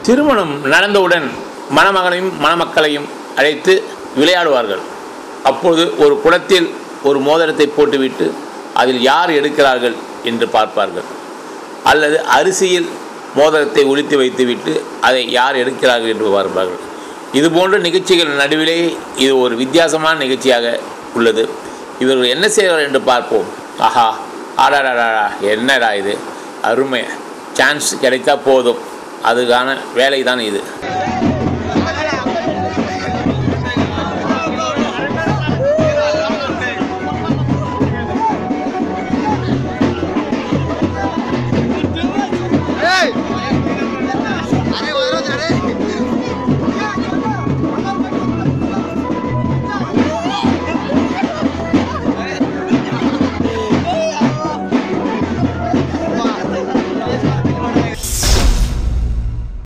திருமணம் நடந்தவுடன் மணமகனையும் மணமக்களையும் அழைத்து விளையாடுவார்கள் அப்பொழுது ஒரு குடத்தில் ஒரு மோதிரத்தை போட்டுவிட்டு அதில் யார் எடுக்கிறார்கள் என்று பார்ப்பார்கள் அல்லது அரிசியில் மோதிரத்தை ஒழித்து வைத்துவிட்டு அதை யார் எடுக்கிறார்கள் என்று பார்ப்பார்கள் இது போன்ற நிகழ்ச்சிகள் நடுவிலே இது ஒரு வித்தியாசமான நிகழ்ச்சியாக உள்ளது இவர்கள் என்ன செய்கிறார்கள் என்று பார்ப்போம் ஆஹா ஆடாடாடா என்னடா இது அருமை சான்ஸ் கிடைத்தா போதும் அதுக்கான வேலை தான் இது